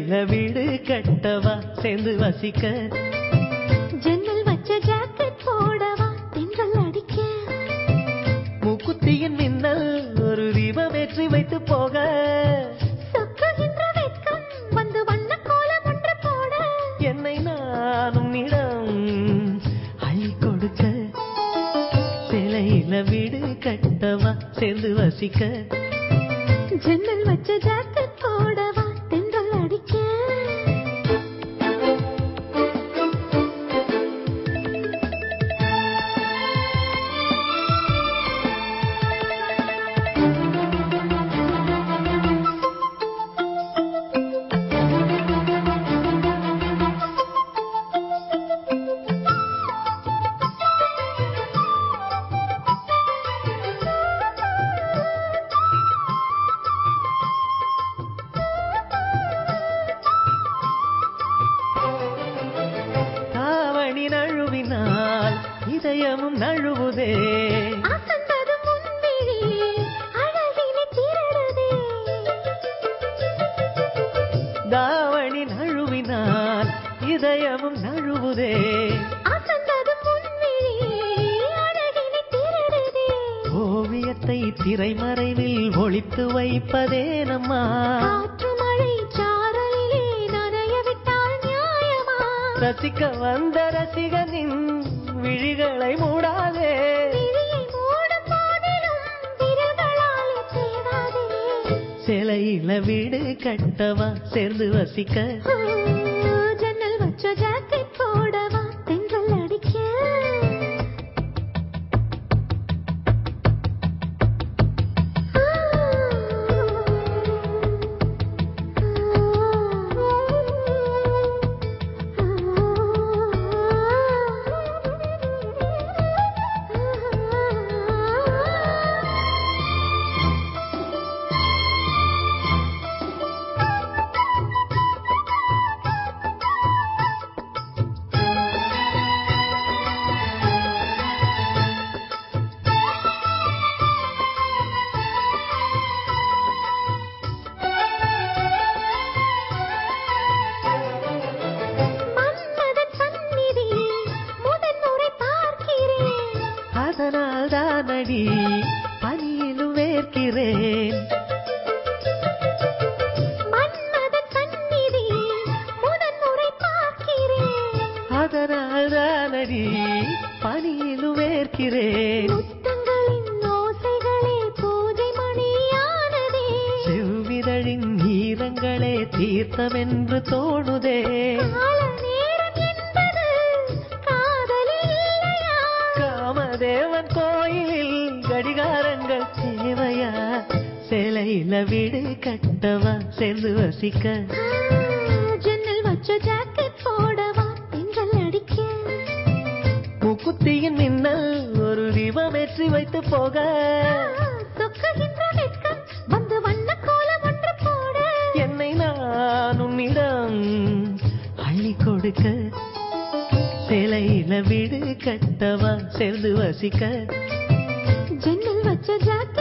சிலையில வீடு கட்டவா சேர்ந்து வசிக்க ஜன்னல் வச்ச ஜாக்கெட் போடவா தென்றல் அடிக்க மூக்குத்தியின் மின்னல் ஒரு தீபமேற்றி வைத்து போக சொக்குகின்ற வெட்கம் வந்து வண்ண கோலம் ஒன்று போட என்னை நானும் இடம் அள்ளி கொடுக்க சிலையில வீடு கட்டவா சேர்ந்து வசிக்க ஜன்னல் வச்ச ஜாக்கெட் போடவா தென்றல் அடிக்க தாவணி நழுவினால் இதயமும் நழுவுதே அசந்தது முன்விழி அழகினை திருடுதே தாவணி நழுவினால் இதயமும் நழுவுதே அசந்தது முன்விழி அழகினை திருடுதே ஓவியத்தை திரைமறைவில் ஒளித்து வைப்பதே நம்மா காற்று மழை சாரலிலே நனைய விட்டால் நியாயமா ரசிக்க வந்த ரசிகனின் விழிகளை மூடாதே விழியை மூடும் போதிலும் விரல்களாலே தேடாதே சிலையில வீடு கட்டவா சேர்ந்து வசிக்க ஆ, ஜன்னல் வச்ச ஜாக்கெட் போடவா தென்றல் அடிக்க மன்மதன் சந்நிதி முதன்முறை பார்க்கிறேன் அதனால் தானடி பனியிலும் வேர்க்கிறேன் மன்மதன் சந்நிதி முதன்முறை பார்க்கிறேன் அதனால் தானடி பனியிலும் வேர்க்கிறேன் முத்தங்களின் ஓசைகளே பூஜை மணியானதே செவ்விதழின் ஈரங்களே தீர்த்தமென்று தோணுதே கால நேரம் என்பது காதலில் இல்லையா காமதேவன் கோயிலில் கடிகாரங்கள் தேவையா சிலையில வீடு கட்டவா சேர்ந்து வசிக்க ஆ, ஜன்னல் வச்ச ஜாக்கெட் போடவா தென்றல் அடிக்க முக்குத்தியின் மின்னல் ஒரு தீபமேற்றி வைத்து போக சொக்குகின்ற வெட்கம் வந்து வண்ண கோலம் ஒன்று போட என்னை நான் உன்னிடம் அள்ளி கொடுக்க சிலையில வீடு கட்டவா சேர்ந்து வசிக்க ஜன்னல் வச்ச ஜாக்கெட்